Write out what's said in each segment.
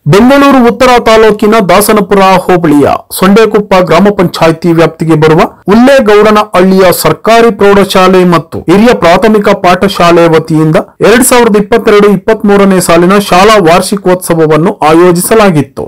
ಬೆಂಗಳೂರು ಉತ್ತರ ತಾಲೂಕಿನ ದಾಸನಪುರ ಹೋಬಳಿಯ ಸೊಂಡೆಕೊಪ್ಪ ಗ್ರಾಮ ಪಂಚಾಯಿತಿ ವ್ಯಾಪ್ತಿಗೆ ಬರುವ ಉಲ್ಲೇಗೌಡನ ಹಳ್ಳಿಯ ಸರ್ಕಾರಿ ಪ್ರೌಢಶಾಲೆ ಮತ್ತು ಹಿರಿಯ ಪ್ರಾಥಮಿಕ ಪಾಠಶಾಲೆ ವತಿಯಿಂದ ಎರಡ್ ಸಾವಿರದ ಇಪ್ಪತ್ತೆರಡು ಇಪ್ಪತ್ತ್ ಮೂರನೇ ಸಾಲಿನ ಶಾಲಾ ವಾರ್ಷಿಕೋತ್ಸವವನ್ನು ಆಯೋಜಿಸಲಾಗಿತ್ತು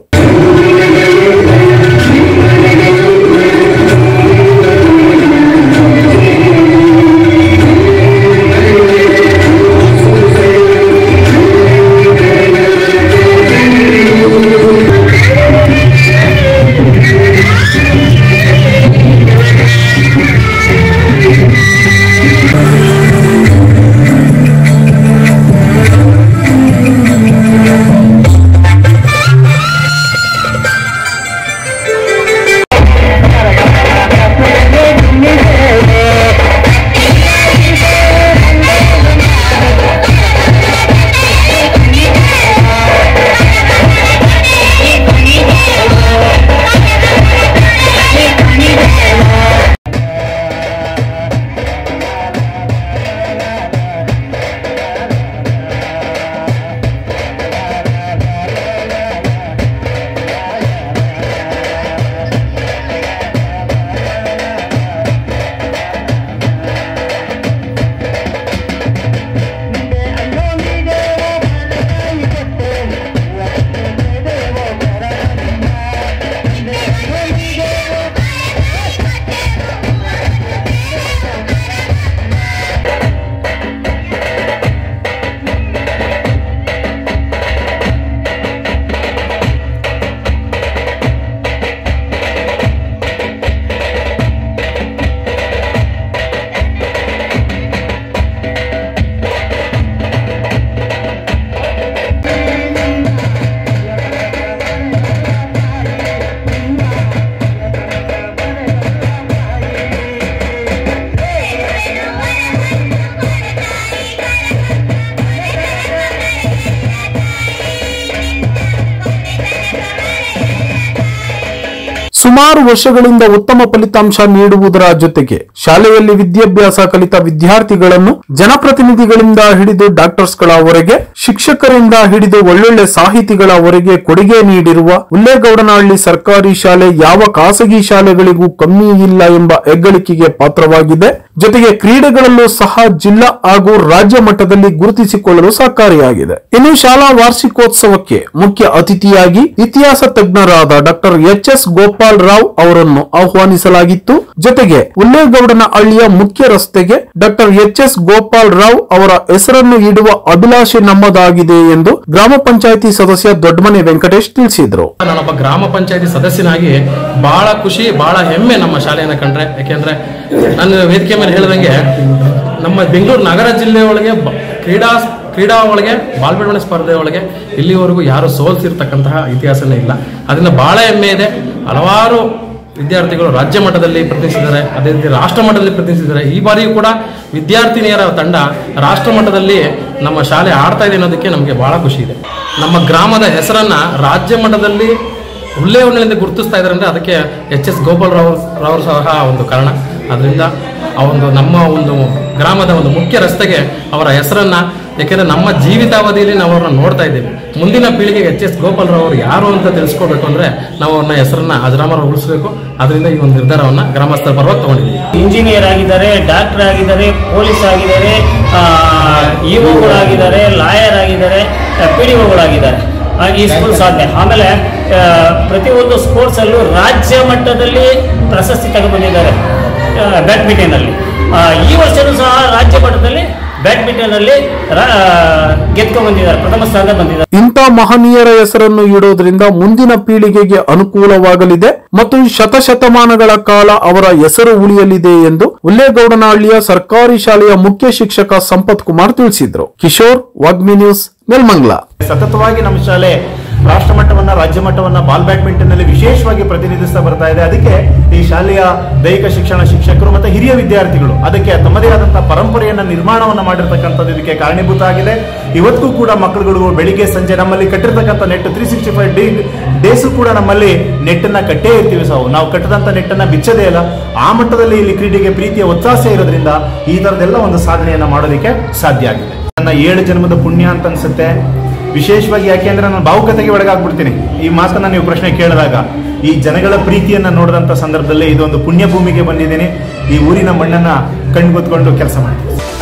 ಸುಮಾರು ವರ್ಷಗಳಿಂದ ಉತ್ತಮ ಫಲಿತಾಂಶ ನೀಡುವುದರ ಜೊತೆಗೆ ಶಾಲೆಯಲ್ಲಿ ವಿದ್ಯಾಭ್ಯಾಸ ಕಲಿತ ವಿದ್ಯಾರ್ಥಿಗಳನ್ನು ಜನಪ್ರತಿನಿಧಿಗಳಿಂದ ಹಿಡಿದು ಡಾಕ್ಟರ್ಸ್ಗಳವರೆಗೆ ಶಿಕ್ಷಕರಿಂದ ಹಿಡಿದು ಒಳ್ಳೊಳ್ಳೆ ಸಾಹಿತಿಗಳವರೆಗೆ ಕೊಡುಗೆ ನೀಡಿರುವ ಉಲ್ಲೇಗೌಡನಹಳ್ಳಿ ಸರ್ಕಾರಿ ಶಾಲೆ ಯಾವ ಖಾಸಗಿ ಶಾಲೆಗಳಿಗೂ ಕಮ್ಮಿ ಇಲ್ಲ ಎಂಬ ಹೆಗ್ಗಳಿಕೆಗೆ ಪಾತ್ರವಾಗಿದೆ ಜೊತೆಗೆ ಕ್ರೀಡೆಗಳಲ್ಲೂ ಸಹ ಜಿಲ್ಲಾ ಹಾಗೂ ರಾಜ್ಯ ಮಟ್ಟದಲ್ಲಿ ಗುರುತಿಸಿಕೊಳ್ಳಲು ಸಹಕಾರಿಯಾಗಿದೆ ಇನ್ನು ಶಾಲಾ ವಾರ್ಷಿಕೋತ್ಸವಕ್ಕೆ ಮುಖ್ಯ ಅತಿಥಿಯಾಗಿ ಇತಿಹಾಸ ತಜ್ಞರಾದ doctor H S Gopal Rao ಅವರನ್ನು ಆಹ್ವಾನಿಸಲಾಗಿತ್ತು ಜೊತೆಗೆ ಉಲ್ಲೇಗೌಡನ ಹಳ್ಳಿಯ ಮುಖ್ಯ ರಸ್ತೆಗೆ doctor H S Gopal Rao ಅವರ ಹೆಸರನ್ನು ಇಡುವ ಅಭಿಲಾಷೆ ನಮ್ಮದಾಗಿದೆ ಎಂದು ಗ್ರಾಮ ಪಂಚಾಯಿತಿ ಸದಸ್ಯ ದೊಡ್ಡಮನೆ ವೆಂಕಟೇಶ್ ತಿಳಿಸಿದರು ನಾನೊಬ್ಬ ಗ್ರಾಮ ಪಂಚಾಯತಿ ಸದಸ್ಯನಾಗಿ ಬಹಳ ಖುಷಿ ಬಹಳ ಹೆಮ್ಮೆ ನಮ್ಮ ಶಾಲೆಯನ್ನು ಕಂಡ್ರೆ ಯಾಕೆಂದ್ರೆ ನಾನು ವೇದಿಕೆ ಮೇಲೆ ಹೇಳಿದಂಗೆ ನಮ್ಮ ಬೆಂಗಳೂರು ನಗರ ಜಿಲ್ಲೆ ಒಳಗೆ ಬ- ಕ್ರೀಡಾ ಕ್ರೀಡಾ ಒಳಗೆ ಬಾಲ್ ಬಿಡುಗಡೆ ಸ್ಪರ್ಧೆ ಒಳಗೆ ಇಲ್ಲಿವರೆಗೂ ಯಾರು ಸೋಲ್ಸಿರ್ತಕ್ಕಂತಹ ಇತಿಹಾಸನೇ ಇಲ್ಲ ಅದರಿಂದ ಬಹಳ ಹೆಮ್ಮೆ ಇದೆ ಹಲವಾರು ವಿದ್ಯಾರ್ಥಿಗಳು ರಾಜ್ಯ ಮಟ್ಟದಲ್ಲಿ ಪ್ರತಿನಿಧಿಸಿದ್ದಾರೆ ಅದೇ ರೀತಿ ರಾಷ್ಟ್ರ ಮಟ್ಟದಲ್ಲಿ ಪ್ರತಿನಿಧಿಸಿದ್ದಾರೆ ಈ ಬಾರಿಯೂ ಕೂಡ ವಿದ್ಯಾರ್ಥಿನಿಯರ ತಂಡ ರಾಷ್ಟ್ರ ಮಟ್ಟದಲ್ಲಿ ನಮ್ಮ ಶಾಲೆ ಆಡ್ತಾ ಇದೆ ಅನ್ನೋದಕ್ಕೆ ನಮಗೆ ಬಹಳ ಖುಷಿ ಇದೆ ನಮ್ಮ ಗ್ರಾಮದ ಹೆಸರನ್ನ ರಾಜ್ಯ ಮಟ್ಟದಲ್ಲಿ ಉಲ್ಲೇಖನೆಯಿಂದ ಗುರುತಿಸ್ತಾ ಇದ್ದಾರೆ ಅಂದ್ರೆ ಅದಕ್ಕೆ ಎಚ್ ಎಸ್ ಗೋಪಾಲ್ ರಾವ್ ರಾವ್ ಸಹ ಒಂದು ಕಾರಣ ಅದರಿಂದ ಆ ಒಂದು ನಮ್ಮ ಒಂದು ಗ್ರಾಮದ ಒಂದು ಮುಖ್ಯ ರಸ್ತೆಗೆ ಅವರ ಹೆಸರನ್ನ ಯಾಕೆಂದ್ರೆ ನಮ್ಮ ಜೀವಿತಾವಧಿಯಲ್ಲಿ ನಾವು ಅವ್ರನ್ನ ನೋಡ್ತಾ ಇದ್ದೀವಿ ಮುಂದಿನ ಪೀಳಿಗೆಗೆ ಎಚ್ ಎಸ್ ಗೋಪಾಲ್ ರಾವ್ ಅವರು ಯಾರು ಅಂತ ತಿಳಿಸ್ಕೋಬೇಕು ಅಂದ್ರೆ ನಾವು ಅವ್ರನ್ನ ಹೆಸರನ್ನ ಅಜರಾಮರಗೊಳಿಸಬೇಕು ಅದರಿಂದ ಈ ಒಂದು ನಿರ್ಧಾರವನ್ನ ಗ್ರಾಮಸ್ಥರ ಪರವಾಗಿ ತಗೊಂಡಿದ್ದೀವಿ ಇಂಜಿನಿಯರ್ ಆಗಿದ್ದಾರೆ ಡಾಕ್ಟರ್ ಆಗಿದ್ದಾರೆ ಪೊಲೀಸ್ ಆಗಿದ್ದಾರೆ ಇಒಗಳಾಗಿದ್ದಾರೆ ಲಾಯರ್ ಆಗಿದ್ದಾರೆ ಪಿ ಡಿ ಒಗಳಾಗಿದ್ದಾರೆ ಈ ಸ್ಕೂಲ್ ಸಾಧನೆ ಆಮೇಲೆ ಆ, ಪ್ರತಿಯೊಂದು ಸ್ಪೋರ್ಟ್ಸಲ್ಲೂ ರಾಜ್ಯ ಮಟ್ಟದಲ್ಲಿ ಪ್ರಶಸ್ತಿ ತಗೊಂಡ್ಬಂದಿದ್ದಾರೆ ಬ್ಯಾಡ್ಮಿಂಟನಲ್ಲಿ ಈ ವರ್ಷನೂ ಸಹ ರಾಜ್ಯ ಮಟ್ಟದಲ್ಲಿ ಬ್ಯಾಡ್ಮಿಂಟನಲ್ಲಿ ಗೆದ್ಕೊಂಡು ಬಂದಿದ್ದಾರೆ ಪ್ರಥಮ ಸ್ಥಾನ ಬಂದಿದ್ದಾರೆ ಇಂಥ ಮಹನೀಯರ ಹೆಸರನ್ನು ಇಡೋದ್ರಿಂದ ಮುಂದಿನ ಪೀಳಿಗೆಗೆ ಅನುಕೂಲವಾಗಲಿದೆ ಮತ್ತು ಶತಶತಮಾನಗಳ ಕಾಲ ಅವರ ಹೆಸರು ಉಳಿಯಲಿದೆ ಎಂದು ಉಲ್ಲೇಗೌಡನಹಳ್ಳಿಯ ಸರ್ಕಾರಿ ಶಾಲೆಯ ಮುಖ್ಯ ಶಿಕ್ಷಕ ಸಂಪತ್ ಕುಮಾರ್ ತಿಳಿಸಿದ್ರು ಕಿಶೋರ್ ವಾಗ್ಮಿ ನ್ಯೂಸ್ ನೆಲ್ಮಂಗ್ಲ ಸತತವಾಗಿ ನಮ್ಮ ಶಾಲೆ ರಾಷ್ಟ್ರ ಮಟ್ಟವನ್ನ ರಾಜ್ಯ ಮಟ್ಟವನ್ನ ಬಾಲ್ ಬ್ಯಾಡ್ಮಿಂಟನ್ ನಲ್ಲಿ ವಿಶೇಷವಾಗಿ ಪ್ರತಿನಿಧಿಸ್ತಾ ಬರ್ತಾ ಇದೆ ಅದಕ್ಕೆ ಈ ಶಾಲೆಯ ದೈಹಿಕ ಶಿಕ್ಷಣ ಶಿಕ್ಷಕರು ಮತ್ತೆ ಹಿರಿಯ ವಿದ್ಯಾರ್ಥಿಗಳು ಅದಕ್ಕೆ ತಮ್ಮದೇ ಆದಂತಹ ಪರಂಪರೆಯನ್ನ ನಿರ್ಮಾಣವನ್ನ ಮಾಡಿರ್ತಕ್ಕಂಥದ್ದು ಇದಕ್ಕೆ ಕಾರಣೀಭೂತ ಆಗಿದೆ ಇವತ್ತಿಗೂ ಕೂಡ ಮಕ್ಕಳುಗಳು ಬೆಳಿಗ್ಗೆ ಸಂಜೆ ನಮ್ಮಲ್ಲಿ ಕಟ್ಟಿರ್ತಕ್ಕಂಥ net three sixty five day days ಕೂಡ ನಮ್ಮಲ್ಲಿ ನೆಟ್ಟನ್ನ ಕಟ್ಟೇ ಇರ್ತೀವಿ ಸಾವು ನಾವು ಕಟ್ಟದಂತ ನೆಟ್ಟನ್ನ ಬಿಚ್ಚದೇ ಇಲ್ಲ ಆ ಮಟ್ಟದಲ್ಲಿ ಇಲ್ಲಿ ಕ್ರೀಡೆಗೆ ಪ್ರೀತಿಯ ಒತ್ತಾಸೆ ಇರೋದ್ರಿಂದ ಈ ತರದೆಲ್ಲ ಒಂದು ಸಾಧನೆಯನ್ನ ಮಾಡೋದಕ್ಕೆ ಸಾಧ್ಯ ಆಗಿದೆ ನನ್ನ ಏಳು ಜನ್ಮದ ಪುಣ್ಯ ಅಂತ ಅನ್ಸುತ್ತೆ ವಿಶೇಷವಾಗಿ ಯಾಕೆಂದ್ರೆ ನಾನು ಭಾವುಕತೆಗೆ ಒಳಗಾಗ್ಬಿಡ್ತೀನಿ ಈ ಮಾತನ್ನ ನೀವು ಪ್ರಶ್ನೆ ಕೇಳಿದಾಗ ಈ ಜನಗಳ ಪ್ರೀತಿಯನ್ನ ನೋಡಿದಂತ ಸಂದರ್ಭದಲ್ಲಿ ಇದೊಂದು ಪುಣ್ಯ ಭೂಮಿಗೆ ಬಂದಿದ್ದೀನಿ ಈ ಊರಿನ ಮಣ್ಣನ್ನ ಕಣ್ಗೊತ್ಕೊಂಡು ಕೆಲಸ ಮಾಡ್ತೀನಿ